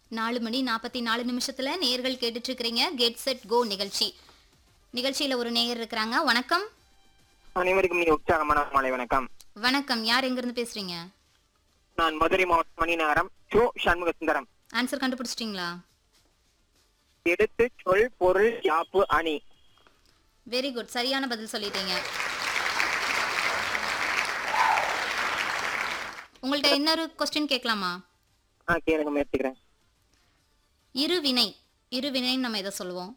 நாலு மணி நாற்பத்தி நாலு நிமிஷத்துல நேர்கள் கேட்டுட்டு இருக்கிறீங்க கெட் செட் கோ நிகழ்ச்சி நிகழ்ச்சியில ஒரு நேயர் இருக்கிறாங்க வணக்கம் அனைவருக்கும் மிக உற்சாகமான மாலை வணக்கம் வணக்கம் யார் எங்கிருந்து பேசுறீங்க நான் மதுரை மாவட்டம் மணிநகரம் சோ சண்முக சுந்தரம் ஆன்சர் கண்டுபிடிச்சிட்டிங்களா எடுத்து சொல் பொருள் யாப்பு அணி வெரி குட் சரியான பதில் சொல்லிட்டீங்க உங்கள்ட்ட இன்னொரு கொஸ்டின் கேட்கலாமா ஆ கேளுங்க முயற்சிக்கிறேன் இருவினை இருவினைன்னு நம்ம எதை சொல்லுவோம்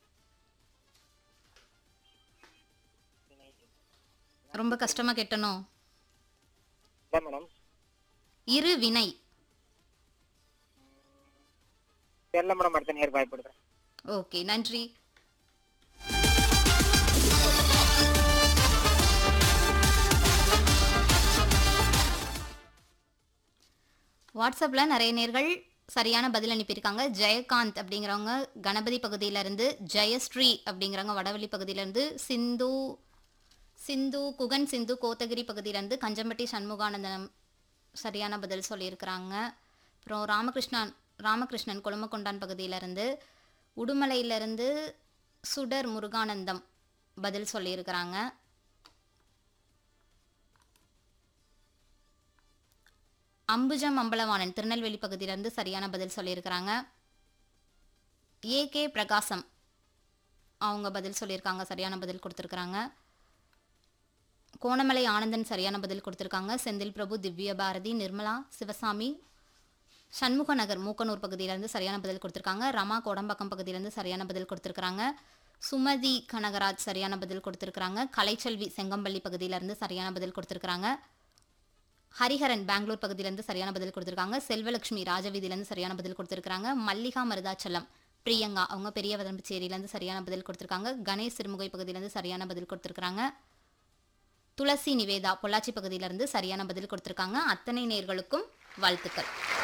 ரொம்ப கஷ்டமா கேட்டனோ இல்ல மேடம் இருவினை தெரியல மேடம் அடுத்த நேர் வாய்ப்படுறேன் ஓகே நன்றி வாட்ஸ்அப்பில் நிறைய நேர்கள் சரியான பதில் அனுப்பியிருக்காங்க ஜெயகாந்த் அப்படிங்கிறவங்க கணபதி பகுதியிலேருந்து ஜெயஸ்ரீ அப்படிங்கிறவங்க வடவள்ளி பகுதியிலேருந்து சிந்து சிந்து குகன் சிந்து கோத்தகிரி பகுதியிலேருந்து கஞ்சம்பட்டி சண்முகானந்தனம் சரியான பதில் சொல்லியிருக்கிறாங்க அப்புறம் ராமகிருஷ்ணன் ராமகிருஷ்ணன் கொழுமக்கொண்டான் பகுதியிலேருந்து உடுமலையிலேருந்து சுடர் முருகானந்தம் பதில் சொல்லியிருக்கிறாங்க அம்புஜம் அம்பலவாணன் திருநெல்வேலி பகுதியிலேருந்து சரியான பதில் சொல்லியிருக்கிறாங்க ஏகே பிரகாசம் அவங்க பதில் சொல்லியிருக்காங்க சரியான பதில் கொடுத்துருக்குறாங்க கோணமலை ஆனந்தன் சரியான பதில் கொடுத்துருக்காங்க செந்தில் பிரபு திவ்ய பாரதி நிர்மலா சிவசாமி சண்முக நகர் மூக்கனூர் பகுதியிலேருந்து சரியான பதில் கொடுத்துருக்காங்க ரமா கோடம்பாக்கம் பகுதியிலேருந்து சரியான பதில் கொடுத்துருக்காங்க சுமதி கனகராஜ் சரியான பதில் கொடுத்துருக்காங்க கலைச்செல்வி செங்கம்பள்ளி பகுதியிலேருந்து சரியான பதில் கொடுத்துருக்காங்க ஹரிஹரன் பெங்களூர் பகுதியிலேருந்து சரியான பதில் கொடுத்துருக்காங்க செல்வலட்சுமி ராஜவீதியிலேருந்து சரியான பதில் கொடுத்துருக்காங்க மல்லிகா மருதாச்சலம் பிரியங்கா அவங்க பெரிய வதம்பச்சேரியிலேருந்து சரியான பதில் கொடுத்துருக்காங்க கணேஷ் சிறுமுகை பகுதியிலேருந்து சரியான பதில் கொடுத்துருக்காங்க துளசி நிவேதா பொள்ளாச்சி பகுதியிலேருந்து சரியான பதில் கொடுத்துருக்காங்க அத்தனை நேர்களுக்கும் வாழ்த்துக்கள்